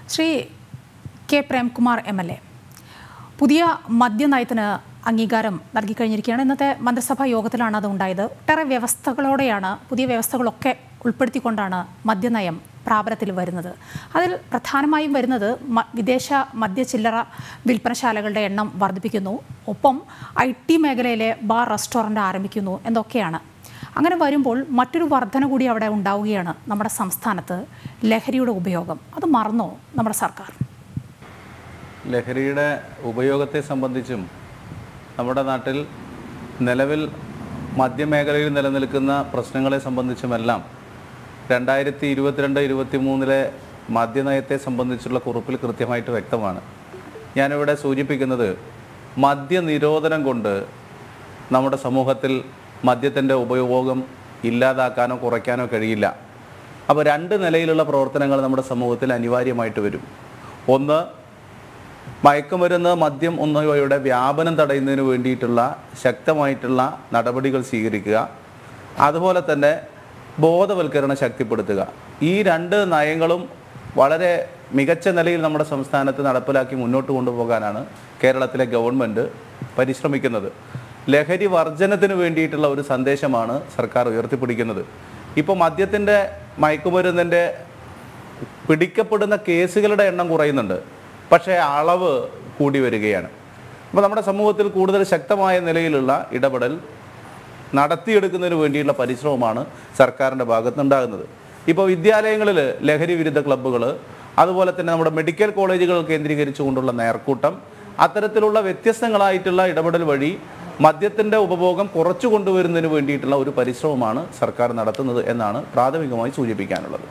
Shri K Premkumar M L A പുതിയ മദ്യനയത്തിന് അംഗീകാരം നൽകിക്കഴിഞ്ഞിരിക്കുകയാണ് ഇന്നത്തെ മന്ത്രിസഭാ യോഗത്തിലാണ് അത് ഉണ്ടായത് ഒട്ടേറെ വ്യവസ്ഥകളോടെയാണ് പുതിയ വ്യവസ്ഥകളൊക്കെ ഉൾപ്പെടുത്തിക്കൊണ്ടാണ് മദ്യനയം പ്രാബല്യത്തിൽ വരുന്നത് അതിൽ പ്രധാനമായും വരുന്നത് മ- വിദേശ മദ്യ ചില്ലറ വിൽപ്പനശാലകളുടെ എണ്ണം വർദ്ധിപ്പിക്കുന്നു ഒപ്പം ഐ ടി മേഖലയിലെ ബാർ റെസ്റ്റോറൻറ്റ് ആരംഭിക്കുന്നു എന്നൊക്കെയാണ് അങ്ങനെ വരുമ്പോൾ മറ്റൊരു വർധന കൂടി അവിടെ ഉണ്ടാവുകയാണ് നമ്മുടെ സംസ്ഥാനത്ത് ലഹരിയുടെ ഉപയോഗം അത് മറന്നോ നമ്മുടെ സർക്കാർ ലഹരിയുടെ ഉപയോഗത്തെ സംബന്ധിച്ചും നമ്മുടെ നാട്ടിൽ നിലവിൽ മദ്യമേഖലയിൽ നിലനിൽക്കുന്ന പ്രശ്നങ്ങളെ സംബന്ധിച്ചുമെല്ലാം രണ്ടായിരത്തി ഇരുപത്തിരണ്ട് ഇരുപത്തി മൂന്നിലെ മദ്യനയത്തെ സംബന്ധിച്ചുള്ള കുറിപ്പിൽ കൃത്യമായിട്ട് വ്യക്തമാണ് ഞാനിവിടെ സൂചിപ്പിക്കുന്നത് മദ്യനിരോധനം കൊണ്ട് നമ്മുടെ സമൂഹത്തിൽ മദ്യത്തിൻ്റെ ഉപയോഗം ഇല്ലാതാക്കാനോ കുറയ്ക്കാനോ കഴിയില്ല അപ്പോൾ രണ്ട് നിലയിലുള്ള പ്രവർത്തനങ്ങൾ നമ്മുടെ സമൂഹത്തിൽ അനിവാര്യമായിട്ട് വരും ഒന്ന് മയക്കുമരുന്ന് മദ്യം എന്നിവയുടെ വ്യാപനം തടയുന്നതിന് വേണ്ടിയിട്ടുള്ള ശക്തമായിട്ടുള്ള നടപടികൾ സ്വീകരിക്കുക അതുപോലെ തന്നെ ബോധവൽക്കരണം ശക്തിപ്പെടുത്തുക ഈ രണ്ട് നയങ്ങളും വളരെ മികച്ച നിലയിൽ നമ്മുടെ സംസ്ഥാനത്ത് നടപ്പിലാക്കി മുന്നോട്ട് കൊണ്ടുപോകാനാണ് കേരളത്തിലെ ഗവൺമെൻറ് പരിശ്രമിക്കുന്നത് ലഹരി വർജനത്തിന് വേണ്ടിയിട്ടുള്ള ഒരു സന്ദേശമാണ് സർക്കാർ ഉയർത്തിപ്പിടിക്കുന്നത് ഇപ്പോൾ മദ്യത്തിൻ്റെ മയക്കുമരുന്നിൻ്റെ പിടിക്കപ്പെടുന്ന കേസുകളുടെ എണ്ണം കുറയുന്നുണ്ട് പക്ഷേ അളവ് കൂടി വരികയാണ് അപ്പോൾ നമ്മുടെ സമൂഹത്തിൽ കൂടുതൽ ശക്തമായ നിലയിലുള്ള ഇടപെടൽ നടത്തിയെടുക്കുന്നതിന് വേണ്ടിയുള്ള പരിശ്രമമാണ് സർക്കാരിൻ്റെ ഭാഗത്തുനിന്നുണ്ടാകുന്നത് ഇപ്പോൾ വിദ്യാലയങ്ങളിൽ ലഹരി വിരുദ്ധ ക്ലബ്ബുകൾ അതുപോലെ തന്നെ നമ്മുടെ മെഡിക്കൽ കോളേജുകൾ കേന്ദ്രീകരിച്ചുകൊണ്ടുള്ള നേർക്കൂട്ടം അത്തരത്തിലുള്ള വ്യത്യസ്തങ്ങളായിട്ടുള്ള ഇടപെടൽ വഴി മദ്യത്തിൻ്റെ ഉപഭോഗം കുറച്ചു കൊണ്ടുവരുന്നതിന് വേണ്ടിയിട്ടുള്ള ഒരു പരിശ്രമമാണ് സർക്കാർ നടത്തുന്നത് എന്നാണ് പ്രാഥമികമായി സൂചിപ്പിക്കാനുള്ളത്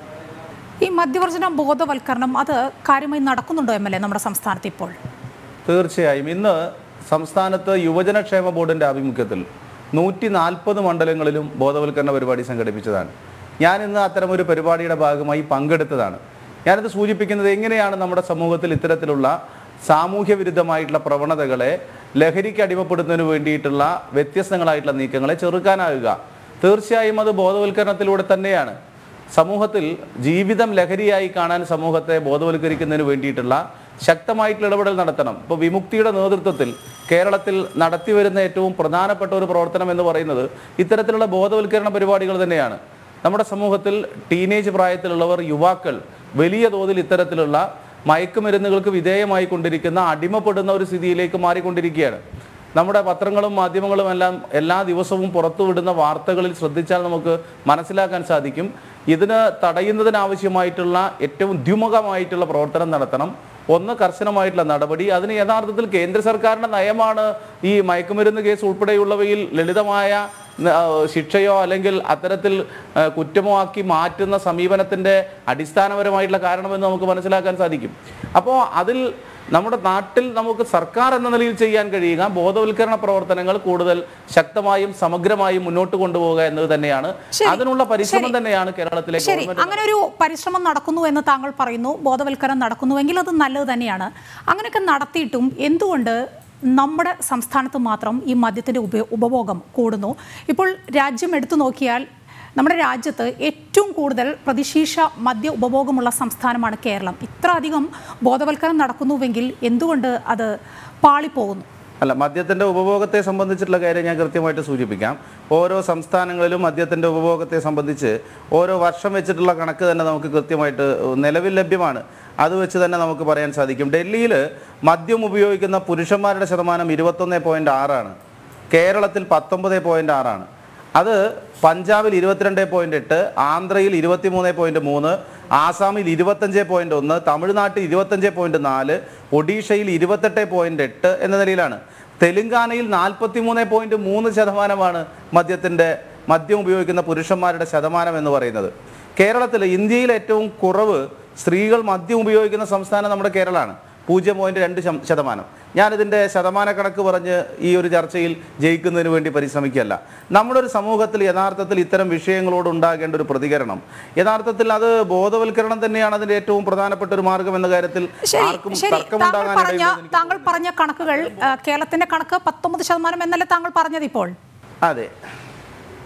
ഈ മദ്യവർജന ബോധവൽക്കരണം അത് കാര്യമായി നടക്കുന്നുണ്ടോ എം എൽ എ നമ്മുടെ സംസ്ഥാനത്ത് ഇപ്പോൾ തീർച്ചയായും ഇന്ന് സംസ്ഥാനത്ത് യുവജനക്ഷേമ ബോർഡിൻ്റെ ആഭിമുഖ്യത്തിൽ നൂറ്റി നാൽപ്പത് മണ്ഡലങ്ങളിലും ബോധവൽക്കരണ പരിപാടി സംഘടിപ്പിച്ചതാണ് ഞാൻ ഇന്ന് അത്തരമൊരു പരിപാടിയുടെ ഭാഗമായി പങ്കെടുത്തതാണ് ഞാനിത് സൂചിപ്പിക്കുന്നത് എങ്ങനെയാണ് നമ്മുടെ സമൂഹത്തിൽ ഇത്തരത്തിലുള്ള സാമൂഹ്യ വിരുദ്ധമായിട്ടുള്ള പ്രവണതകളെ ലഹരിക്ക് അടിമപ്പെടുന്നതിന് വേണ്ടിയിട്ടുള്ള വ്യത്യസ്തങ്ങളായിട്ടുള്ള നീക്കങ്ങളെ ചെറുക്കാനാകുക തീർച്ചയായും അത് ബോധവൽക്കരണത്തിലൂടെ തന്നെയാണ് സമൂഹത്തിൽ ജീവിതം ലഹരിയായി കാണാൻ സമൂഹത്തെ ബോധവൽക്കരിക്കുന്നതിന് വേണ്ടിയിട്ടുള്ള ശക്തമായിട്ടുള്ള ഇടപെടൽ നടത്തണം ഇപ്പോൾ വിമുക്തിയുടെ നേതൃത്വത്തിൽ കേരളത്തിൽ നടത്തിവരുന്ന ഏറ്റവും പ്രധാനപ്പെട്ട ഒരു പ്രവർത്തനം എന്ന് പറയുന്നത് ഇത്തരത്തിലുള്ള ബോധവൽക്കരണ പരിപാടികൾ തന്നെയാണ് നമ്മുടെ സമൂഹത്തിൽ ടീനേജ് പ്രായത്തിലുള്ളവർ യുവാക്കൾ വലിയ തോതിൽ ഇത്തരത്തിലുള്ള മയക്കുമരുന്നുകൾക്ക് വിധേയമായി കൊണ്ടിരിക്കുന്ന അടിമപ്പെടുന്ന ഒരു സ്ഥിതിയിലേക്ക് മാറിക്കൊണ്ടിരിക്കുകയാണ് നമ്മുടെ പത്രങ്ങളും മാധ്യമങ്ങളും എല്ലാം എല്ലാ ദിവസവും പുറത്തുവിടുന്ന വാർത്തകളിൽ ശ്രദ്ധിച്ചാൽ നമുക്ക് മനസ്സിലാക്കാൻ സാധിക്കും ഇതിന് തടയുന്നതിനാവശ്യമായിട്ടുള്ള ഏറ്റവും ദ്വിമുഖമായിട്ടുള്ള പ്രവർത്തനം നടത്തണം ഒന്ന് കർശനമായിട്ടുള്ള നടപടി അതിന് യഥാർത്ഥത്തിൽ കേന്ദ്ര സർക്കാരിൻ്റെ നയമാണ് ഈ മയക്കുമരുന്ന് കേസ് ഉൾപ്പെടെയുള്ളവയിൽ ലളിതമായ ആ, ശിക്ഷയോ അല്ലെങ്കിൽ അത്തരത്തിൽ ആ, കുറ്റമോ ആക്കി മാറ്റുന്ന സമീപനത്തിൻ്റെ അടിസ്ഥാനപരമായിട്ടുള്ള കാരണമെന്ന് നമുക്ക് മനസ്സിലാക്കാൻ സാധിക്കും അപ്പോൾ അതിൽ നമ്മുടെ നാട്ടിൽ നമുക്ക് സർക്കാർ എന്ന നിലയിൽ ചെയ്യാൻ കഴിയുക ബോധവൽക്കരണ പ്രവർത്തനങ്ങൾ കൂടുതൽ ശക്തമായും സമഗ്രമായും മുന്നോട്ട് കൊണ്ടുപോകുക എന്നത് തന്നെയാണ് ശരി, അതിനുള്ള പരിശ്രമം ശരി. തന്നെയാണ് കേരളത്തിലെ ശരി ഗവൺമെന്റ് അങ്ങനെ ഒരു പരിശ്രമം നടക്കുന്നു എന്ന് താങ്കൾ പറയുന്നു ബോധവൽക്കരണം നടക്കുന്നുവെങ്കിൽ അത് നല്ലത് തന്നെയാണ് അങ്ങനെയൊക്കെ നടത്തിയിട്ടും എന്തുകൊണ്ട് നമ്മുടെ സംസ്ഥാനത്ത് മാത്രം ഈ മദ്യത്തിൻ്റെ ഉപ ഉപഭോഗം കൂടുന്നു ഇപ്പോൾ രാജ്യം എടുത്തു നോക്കിയാൽ നമ്മുടെ രാജ്യത്ത് ഏറ്റവും കൂടുതൽ പ്രതിശീർഷ മദ്യ ഉപഭോഗമുള്ള സംസ്ഥാനമാണ് കേരളം ഇത്ര അധികം ബോധവൽക്കരണം നടക്കുന്നുവെങ്കിൽ എന്തുകൊണ്ട് അത് പാളിപ്പോകുന്നു അല്ല മദ്യത്തിന്റെ ഉപഭോഗത്തെ സംബന്ധിച്ചിട്ടുള്ള കാര്യം ഞാൻ കൃത്യമായിട്ട് സൂചിപ്പിക്കാം ഓരോ സംസ്ഥാനങ്ങളിലും മദ്യത്തിന്റെ ഉപഭോഗത്തെ സംബന്ധിച്ച് ഓരോ വർഷം വെച്ചിട്ടുള്ള കണക്ക് തന്നെ നമുക്ക് കൃത്യമായിട്ട് നിലവിൽ ലഭ്യമാണ് അത് വെച്ച് തന്നെ നമുക്ക് പറയാൻ സാധിക്കും ഡൽഹിയിൽ മദ്യം ഉപയോഗിക്കുന്ന പുരുഷന്മാരുടെ ശതമാനം ഇരുപത്തൊന്ന് പോയിന്റ് ആറാണ് കേരളത്തിൽ പത്തൊമ്പത് പോയിന്റ് ആറാണ് അത് പഞ്ചാബിൽ ഇരുപത്തിരണ്ട് പോയിന്റ് എട്ട് ആന്ധ്രയിൽ ഇരുപത്തിമൂന്ന് പോയിന്റ് മൂന്ന് ആസാമിൽ ഇരുപത്തഞ്ച് പോയിന്റ് ഒന്ന് തമിഴ്നാട്ടിൽ ഇരുപത്തഞ്ച് പോയിന്റ് നാല് ഒഡീഷയിൽ ഇരുപത്തെട്ട് പോയിന്റ് എട്ട് എന്ന നിലയിലാണ് തെലുങ്കാനയിൽ നാൽപ്പത്തി മൂന്ന് പോയിന്റ് മൂന്ന് ശതമാനമാണ് മദ്യത്തിൻ്റെ മദ്യം ഉപയോഗിക്കുന്ന പുരുഷന്മാരുടെ ശതമാനം എന്ന് പറയുന്നത് കേരളത്തിൽ ഇന്ത്യയിൽ ഏറ്റവും കുറവ് സ്ത്രീകൾ മദ്യം ഉപയോഗിക്കുന്ന സംസ്ഥാനം നമ്മുടെ കേരളമാണ് പൂജ്യം പോയിന്റ് രണ്ട് ശം- ശതമാനം ഞാനിതിൻ്റെ ശതമാന കണക്ക് പറഞ്ഞ് ഈ ഒരു ചർച്ചയിൽ ജയിക്കുന്നതിന് വേണ്ടി പരിശ്രമിക്കുകയല്ല നമ്മുടെ ഒരു സമൂഹത്തിൽ യഥാർത്ഥത്തിൽ ഇത്തരം വിഷയങ്ങളോട് ഉണ്ടാകേണ്ട ഒരു പ്രതികരണം യഥാർത്ഥത്തിൽ അത് ബോധവൽക്കരണം തന്നെയാണ് അതിൻ്റെ ഏറ്റവും പ്രധാനപ്പെട്ട ഒരു മാർഗം എന്ന കാര്യത്തിൽ ശരി ആർക്കും ശരി താങ്കൾ തർക്കമുണ്ടാകാൻ പറഞ്ഞ ഇടയില്ലെന്ന് എനിക്ക് താങ്കൾ പറഞ്ഞ കണക്കുകൾ ആ, കേരളത്തിന്റെ കണക്ക് പത്തൊമ്പത് ശതമാനം എന്നല്ലേ താങ്കൾ പറഞ്ഞത് ഇപ്പോൾ അതെ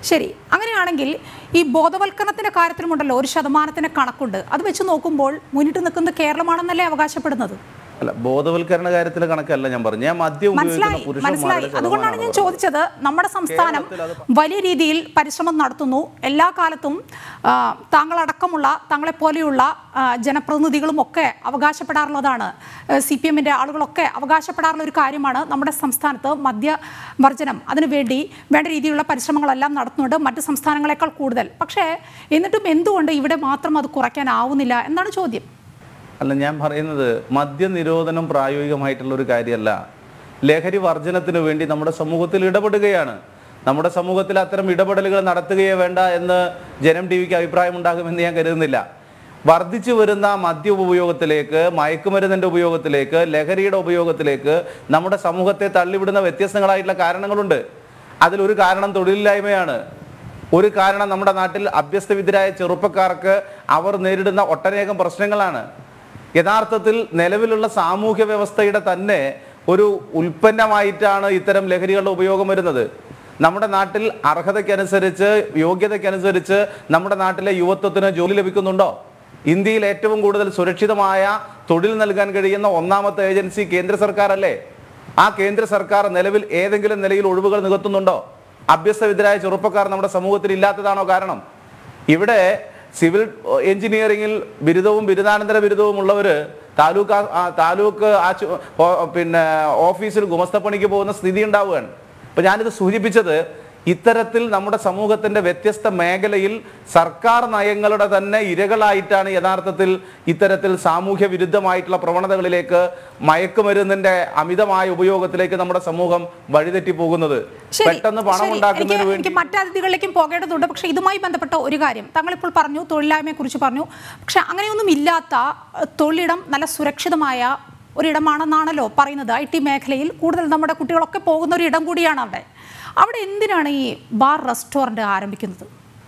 ശരി അങ്ങനെയാണെങ്കിൽ ഈ ബോധവൽക്കരണത്തിന്റെ കാര്യത്തിലുമുണ്ടല്ലോ ഒരു ശതമാനത്തിന് കണക്കുണ്ട് അത് വെച്ച് നോക്കുമ്പോൾ മുന്നിട്ട് നിൽക്കുന്നത് കേരളമാണെന്നല്ലേ അവകാശപ്പെടുന്നത് അല്ല ബോധവൽക്കരണ കാര്യത്തിലെ കണക്കല്ല ഞാൻ പറഞ്ഞു ഞാൻ മദ്യം ഉപയോഗിക്കുന്ന മനസ്സിലായി മനസ്സിലായി പുരുഷന്മാരുടെ അതുകൊണ്ടാണ് ഞാൻ ശതമാനമാണ് ചോദിച്ചത് നമ്മുടെ സംസ്ഥാനം കേരളത്തിൽ വലിയ രീതിയിൽ പരിശ്രമം നടത്തുന്നു എല്ലാ കാലത്തും ആ, താങ്കളടക്കമുള്ള താങ്കളെ പോലെയുള്ള ആ, ജനപ്രതിനിധികളും ഒക്കെ അവകാശപ്പെടാറുള്ളതാണ് സി പി എമ്മിൻ്റെ ആളുകളൊക്കെ അവകാശപ്പെടാറുള്ള ഒരു കാര്യമാണ് നമ്മുടെ സംസ്ഥാനത്ത് മദ്യവർജനം അതിനുവേണ്ടി വേണ്ട രീതിയിലുള്ള പരിശ്രമങ്ങളെല്ലാം നടത്തുന്നുണ്ട് മറ്റ് സംസ്ഥാനങ്ങളെക്കാൾ കൂടുതൽ പക്ഷേ എന്നിട്ടും എന്തുകൊണ്ട് ഇവിടെ മാത്രം അത് കുറയ്ക്കാനാവുന്നില്ല എന്നാണ് ചോദ്യം അല്ല ഞാൻ പറയുന്നത് മദ്യനിരോധനം പ്രായോഗികമായിട്ടുള്ള ഒരു കാര്യമല്ല ലഹരി വർജനത്തിന് വേണ്ടി നമ്മുടെ സമൂഹത്തിൽ ഇടപെടുകയാണ് നമ്മുടെ സമൂഹത്തിൽ അത്തരം ഇടപെടലുകൾ നടത്തുകയേ വേണ്ട എന്ന് ജനം ടി വിക്ക് അഭിപ്രായമുണ്ടാകുമെന്ന് ഞാൻ കരുതുന്നില്ല വർദ്ധിച്ചു വരുന്ന മദ്യ ഉപയോഗത്തിലേക്ക് മയക്കുമരുന്നിന്റെ ഉപയോഗത്തിലേക്ക് ലഹരിയുടെ ഉപയോഗത്തിലേക്ക് നമ്മുടെ സമൂഹത്തെ തള്ളിവിടുന്ന വ്യത്യസ്തങ്ങളായിട്ടുള്ള കാരണങ്ങളുണ്ട് അതിലൊരു കാരണം തൊഴിലില്ലായ്മയാണ് ഒരു കാരണം നമ്മുടെ നാട്ടിൽ അഭ്യസ്തവിദ്യരായ ചെറുപ്പക്കാർക്ക് അവർ നേരിടുന്ന ഒട്ടനേകം പ്രശ്നങ്ങളാണ് യഥാർത്ഥത്തിൽ നിലവിലുള്ള സാമൂഹ്യ വ്യവസ്ഥയുടെ തന്നെ ഒരു ഉൽപ്പന്നമായിട്ടാണ് ഇത്തരം ലഹരികളുടെ ഉപയോഗം വരുന്നത് നമ്മുടെ നാട്ടിൽ അർഹതയ്ക്കനുസരിച്ച് യോഗ്യതയ്ക്കനുസരിച്ച് നമ്മുടെ നാട്ടിലെ യുവത്വത്തിന് ജോലി ലഭിക്കുന്നുണ്ടോ ഇന്ത്യയിൽ ഏറ്റവും കൂടുതൽ സുരക്ഷിതമായ തൊഴിൽ നൽകാൻ കഴിയുന്ന ഒന്നാമത്തെ ഏജൻസി കേന്ദ്ര സർക്കാർ അല്ലേ ആ കേന്ദ്ര സർക്കാർ നിലവിൽ ഏതെങ്കിലും നിലയിൽ ഒഴിവുകൾ നികത്തുന്നുണ്ടോ അഭ്യസ്തവിദ്യരായ ചെറുപ്പക്കാർ നമ്മുടെ സമൂഹത്തിൽ ഇല്ലാത്തതാണോ കാരണം ഇവിടെ സിവിൽ എഞ്ചിനീയറിംഗിൽ ബിരുദവും ബിരുദാനന്തര ബിരുദവും ഉള്ളവർ താലൂക്ക് ആ- ആ താലൂക്ക് ആശു ഓ- പിന്നെ ഓഫീസിൽ ഗുമസ്തപ്പണിക്ക് പോകുന്ന സ്ഥിതി ഉണ്ടാവുകയാണ് അപ്പൊ ഞാനിത് സൂചിപ്പിച്ചത് ഇത്തരത്തിൽ നമ്മുടെ സമൂഹത്തിന്റെ വ്യത്യസ്ത മേഖലയിൽ സർക്കാർ നയങ്ങളുടെ തന്നെ ഇരകളായിട്ടാണ് യഥാർത്ഥത്തിൽ ഇത്തരത്തിൽ സാമൂഹ്യ വിരുദ്ധമായിട്ടുള്ള പ്രവണതകളിലേക്ക് മയക്കുമരുന്നിന്റെ അമിതമായ ഉപയോഗത്തിലേക്ക് നമ്മുടെ സമൂഹം വഴിതെറ്റി പോകുന്നത് ശരി, പെട്ടെന്ന് പണം ശരി. ഉണ്ടാക്കുന്നതിന് എനിക്ക് വേണ്ടി എനിക്ക് മറ്റ് അതിഥികളിലേക്കും പോകേണ്ടതുണ്ട് പക്ഷേ ഇതുമായി ബന്ധപ്പെട്ട ഒരു കാര്യം താങ്കൾ ഇപ്പോൾ പറഞ്ഞു തൊഴിലില്ലായ്മയെ കുറിച്ച് പറഞ്ഞു പക്ഷെ അങ്ങനെയൊന്നും ഇല്ലാത്ത അഹ്, തൊഴിലിടം നല്ല സുരക്ഷിതമായ ഒരിടമാണെന്നാണല്ലോ പറയുന്നത് ഐ ടി മേഖലയിൽ കൂടുതൽ നമ്മുടെ കുട്ടികളൊക്കെ പോകുന്ന ഒരു ഇടം കൂടിയാണ് അവിടെ അവിടെ എന്തിനാണ് ഈ ബാർ റെസ്റ്റോറൻറ്റ് ആരംഭിക്കുന്നത്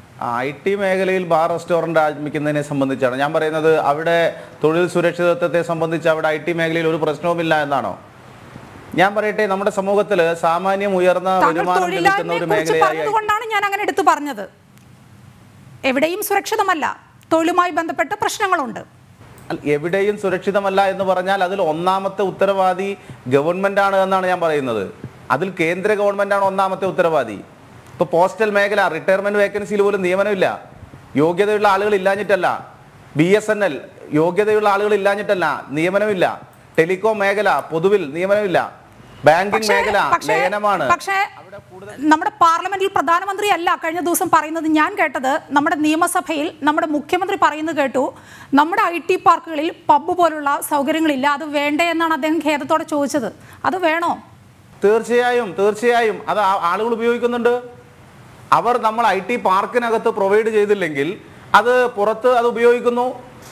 ഐ ടി മേഖലയിൽ ബാർ റെസ്റ്റോറന്റ് ആരംഭിക്കുന്നതിനെ സംബന്ധിച്ചാണ് ഞാൻ പറയുന്നത് അവിടെ തൊഴിൽ സുരക്ഷിതത്വത്തെ സംബന്ധിച്ച് അവിടെ ഐ ടി മേഖലയിൽ ഒരു പ്രശ്നവുമില്ല എന്നാണോ ഞാൻ പറയട്ടെ നമ്മുടെ സമൂഹത്തിൽ സാമാന്യം ഉയർന്ന താങ്കൾ വരുമാനം ലഭിക്കുന്ന തൊഴിലില്ലായ്മയെ ഒരു കുറിച്ച് മേഖലയായി പറഞ്ഞതുകൊണ്ടാണ് ഞാൻ അങ്ങനെ എടുത്തു പറഞ്ഞത് എവിടെയും സുരക്ഷിതമല്ല തൊഴിലുമായി ബന്ധപ്പെട്ട പ്രശ്നങ്ങളുണ്ട് അല്ല, എവിടെയും സുരക്ഷിതമല്ല എന്ന് പറഞ്ഞാൽ അതിൽ ഒന്നാമത്തെ ഉത്തരവാദി ഗവൺമെന്റ് ആണ് എന്നാണ് ഞാൻ പറയുന്നത് അതിൽ കേന്ദ്ര ഗവൺമെന്റ് ആണ് ഒന്നാമത്തെ ഉത്തരവാദി ഇപ്പൊ പോസ്റ്റൽ മേഖല റിട്ടയർമെന്റ് വേക്കൻസിയിൽ പോലും നിയമനമില്ല യോഗ്യതയുള്ള ആളുകൾ ഇല്ലാഞ്ഞിട്ടല്ല ബി എസ് എൻ എൽ യോഗ്യതയുള്ള ആളുകൾ ഇല്ലാഞ്ഞിട്ടല്ല നിയമനമില്ല ടെലികോം മേഖല പൊതുവിൽ നിയമനമില്ല ബാങ്കിംഗ് പക്ഷേ- മേഖല പക്ഷേ- ലയനമാണ് പക്ഷേ നമ്മുടെ പാർലമെന്റിൽ പ്രധാനമന്ത്രി അല്ല കഴിഞ്ഞ ദിവസം പറയുന്നത് ഞാൻ കേട്ടത് നമ്മുടെ നിയമസഭയിൽ നമ്മുടെ മുഖ്യമന്ത്രി പറയുന്നത് കേട്ടു നമ്മുടെ ഐ ടി പാർക്കുകളിൽ പബ്ബ് പോലുള്ള സൗകര്യങ്ങളില്ല അത് വേണ്ടേ എന്നാണ് അദ്ദേഹം ഖേദത്തോടെ ചോദിച്ചത് അത് വേണോ തീർച്ചയായും തീർച്ചയായും അത് ആ- ആളുകൾ ഉപയോഗിക്കുന്നുണ്ട് അവർ നമ്മൾ ഐ ടി പാർക്കിനകത്ത് പ്രൊവൈഡ് ചെയ്തില്ലെങ്കിൽ അത് പുറത്ത് അത് ഉപയോഗിക്കുന്നു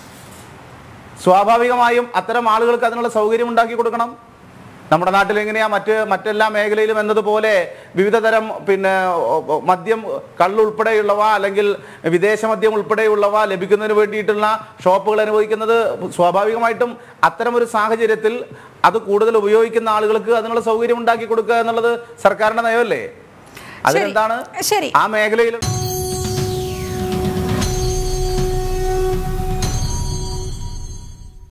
സ്വാഭാവികമായും അത്തരം ആളുകൾക്ക് അതിനുള്ള സൗകര്യം ഉണ്ടാക്കി കൊടുക്കണം നമ്മുടെ നാട്ടിൽ എങ്ങനെയാ മറ്റ് മറ്റെല്ലാ മേഖലയിലും എന്നതുപോലെ വിവിധ തരം പിന്നെ ഒ- ഒ- മദ്യം കള്ളുൾപ്പെടെയുള്ളവ അല്ലെങ്കിൽ വിദേശ മദ്യം ഉൾപ്പെടെയുള്ളവ ലഭിക്കുന്നതിന് വേണ്ടിയിട്ടുള്ള ഷോപ്പുകൾ അനുവദിക്കുന്നത് സ്വാഭാവികമായിട്ടും അത്തരമൊരു സാഹചര്യത്തിൽ അത് കൂടുതൽ ഉപയോഗിക്കുന്ന ആളുകൾക്ക് അതിനുള്ള സൗകര്യം ഉണ്ടാക്കി കൊടുക്കുക എന്നുള്ളത് സർക്കാരിന്റെ നയമല്ലേ അതിനെന്താണ് ശരി ആ മേഖലയിൽ